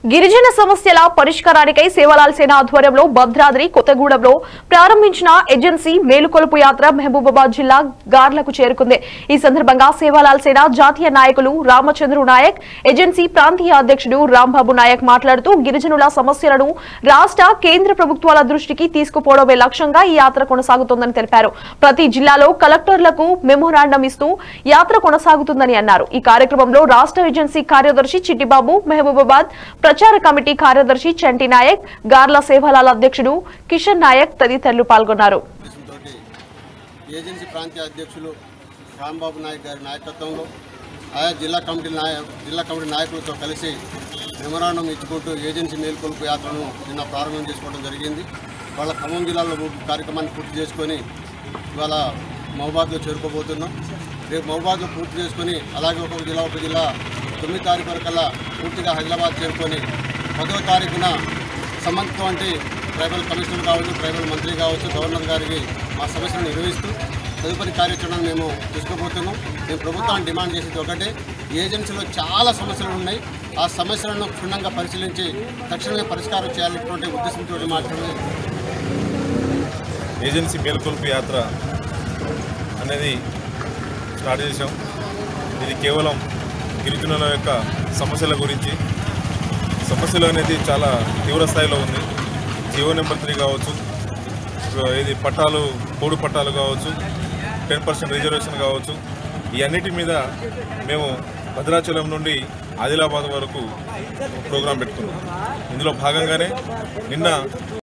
గిరిజన సమస్యల పరిష్కారానికై సేవలాల్ సేన ఆధ్వర్యంలో భద్రాద్రి కొత్తగూడెంలో ప్రారంభించిన ఏజెన్సీ మేలుకొలుపు యాత్ర మహబూబాబాద్ జిల్లా గార్లకు చేరుకుంది ఈ సందర్భంగా సేవాలాల్ సేన జాతీయ నాయకులు రామచంద్రు నాయక్ ఏజెన్సీ ప్రాంతీయ అధ్యక్షుడు రాంబాబు నాయక్ మాట్లాడుతూ గిరిజనుల సమస్యలను రాష్ట్ర కేంద్ర ప్రభుత్వాల దృష్టికి తీసుకుపోవడమే లక్ష్యంగా ఈ యాత్ర కొనసాగుతోందని తెలిపారు ప్రతి జిల్లాలో కలెక్టర్లకు మెమోరాండం ఇస్తూ యాత్ర కొనసాగుతుందని అన్నారు ఈ కార్యక్రమంలో రాష్ట్ర ఏజెన్సీ కార్యదర్శి చిట్టిబాబు మహబూబాబాద్ ప్రచార కమిటీ కార్యదర్శి చంటి నాయక్ గార్ల సేవలాల్ అధ్యక్షుడు కిషన్ నాయక్ తదితరులు పాల్గొన్నారు ఉద్దేశంతో ఏజెన్సీ ప్రాంతీయ అధ్యక్షులు రాంబాబు నాయక్ గారి నాయకత్వంలో ఆయా జిల్లా కమిటీ నాయ జిల్లా కమిటీ నాయకులతో కలిసి మెమరాండం ఇచ్చుకుంటూ ఏజెన్సీ మేల్కొల్పు యాత్రను నిన్న ప్రారంభం చేసుకోవడం జరిగింది వాళ్ళ ఖమ్మం జిల్లాలో ము- కార్యక్రమాన్ని పూర్తి చేసుకొని ఇవాళ మహబాద్లో చేరుకోబోతున్నాం రేపు మహబాద్లో పూర్తి చేసుకొని అలాగే ఒక్కొక్క జిల్లా ఒక జిల్లా తొమ్మిది తారీఖు వరకల్లా పూర్తిగా హైదరాబాద్ చేరుకొని పదవ తారీఖున సంబంధించినటువంటి ట్రైబల్ కమిషనర్ కావచ్చు ట్రైబల్ మంత్రి కావచ్చు గవర్నర్ గారికి మా సమస్యలను నిర్వహిస్తూ తదుపరి కార్యాచరణను మేము తీసుకోబోతున్నాం మేము ప్రభుత్వాన్ని డిమాండ్ చేసేది ఒకటే ఏజెన్సీలో చాలా సమస్యలు ఉన్నాయి ఆ సమస్యలను క్షుణ్ణంగా పరిశీలించి తక్షణమే పరిష్కారం చేయాలనేటువంటి ఉద్దేశంతో మాత్రమే ఏజెన్సీ మేల్కొల్పు యాత్ర అనేది స్టార్ట్ చేశాం ఇది కేవలం గిరిజనుల యొక్క సమస్యల గురించి సమస్యలు అనేది చాలా తీవ్ర స్థాయిలో ఉంది జియో నెంబర్ త్రీ కావచ్చు ఇది పట్టాలు కోడు పట్టాలు కావచ్చు టెన్ పర్సెంట్ రిజర్వేషన్ కావచ్చు ఈ అన్నిటి మీద మేము భద్రాచలం నుండి ఆదిలాబాద్ వరకు ప్రోగ్రాం పెట్టుకున్నాం ఇందులో భాగంగానే నిన్న